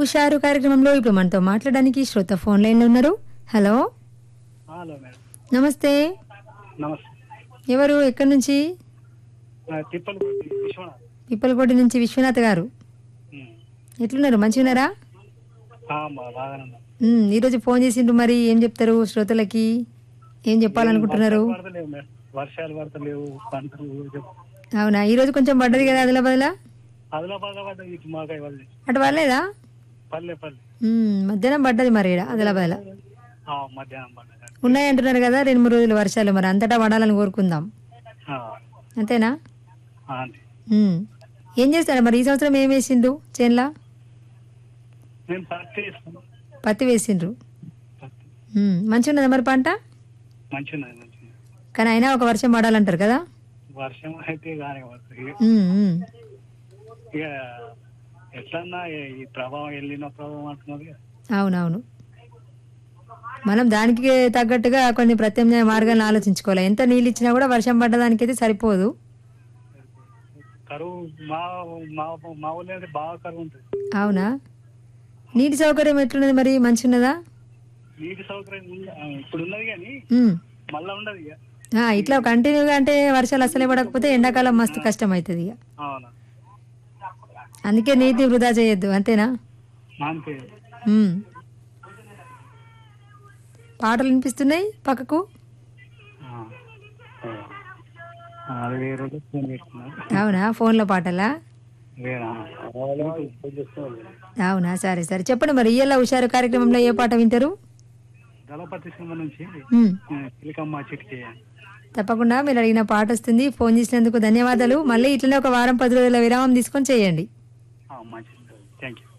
హుషారు కార్యక్రమంలో ఇప్పుడు మనతో మాట్లాడడానికి శ్రోత ఫోన్ లైన్లో ఉన్నారు హలో హలో మేడం నమస్తే నమస్తే ఎవరు ఎక్కడి నుంచి ఆ, తిప్పలు కొట్టి విశ్వనాథ్ పిప్పలకోటి నుంచి విశ్వనాథ్ గారు ఉమ్. ఎట్లున్నారు మంచిగున్నారా ఆ, మా బాగానే ఉన్నా. ఉమ్, ఈరోజు ఫోన్ చేసిండ్రు మరి ఏం చెప్తారు శ్రోతలకి ఏం చెప్పాలనుకుంటున్నారు వర్షాలు పడతలేవు మేడం వర్షాలు పడతలేవు పంటలు చెప్పు. అవునా ఈరోజు కొంచెం పడ్డది కదా ఆదిలాబాద్లా ఆదిలాబాద్ పడ్డ ఇటు మాకాయ వాళ్ళే అటు పర్లేదా పల్లె పల్లె ఉమ్, మధ్యాహ్నం పడ్డది మరి ఈడ ఆదిలాబాద్లో ఆ, మధ్యాహ్నం పడ్డ ఉన్నాయి అంటున్నారు కదా రెండు మూడు రోజులు వర్షాలు మరి అంతటా పడాలని కోరుకుందాం అంతేనా అంతే ఉమ్. ఏం చేస్తాడు మరి ఈ సంవత్సరం ఏం వేసిండ్రు చేన్లా నేను పత్తి వేస్తాను పత్తి వేసిండ్రు పత్తి ఉమ్, మంచిగా ఉన్నదా మరి పంట మంచిగా ఉన్నది మంచిగా ఉన్నది. కానీ అయినా ఒక వర్షం పడాలంటారు కదా వర్షం అయితే కానీ పడుతుంది ఉమ్, ఉమ్. ఇక ఎట్లన్నా ఈ- ఈ ప్రభావం వెళ్ళిన ప్రభావం అంటున్నారు ఇక. అవునవును మనం దానికి తగ్గట్టుగా కొన్ని ప్రత్యామ్నాయ మార్గాలను ఆలోచించుకోవాలి ఎంత నీళ్ళు ఇచ్చినా కూడా వర్షం పడ్డదానికైతే సరిపోదు కరువు మా మా మా ఊళ్ళో అయితే బాగా కరువు ఉంటుంది అవునా నీటి సౌకర్యం ఎట్లున్నది మరి మంచిగున్నదా నీటి సౌకర్యం ఉంది- ఆ, ఇప్పుడు ఉన్నది కానీ ఉమ్. మళ్ళా ఉండదు ఇక ఆ, ఇట్లా కంటిన్యూగా అంటే వర్షాలు అసలే పడకపోతే ఎండాకాలం మస్తు కష్టం అవుతుంది ఇక అవునా అందుకే నీటిని వృధా చేయొద్దు అంతేనా అంతే ఉమ్. పాటలు వినిపిస్తున్నాయి పక్కకు ఆ. ఆ, అది వేరే వాళ్ళు ఫోన్ పెట్టుకున్నారు అవునా ఫోన్లో పాటలా వేరే అవునా సరే సరే చెప్పండి మరి ఇయ్యాల హుషారు కార్యక్రమంలో ఏ పాట వింటారు దళపతి సినిమా నుంచి ఉమ్. ఆ, చిలకమ్మ చిటికే తప్పకుండా మీరు అడిగిన పాట వస్తుంది ఫోన్ చేసినందుకు ధన్యవాదాలు మళ్ళీ ఇట్లనే ఒక వారం పది రోజుల విరామం తీసుకొని చేయండి మంచిది థ్యాంక్ యూ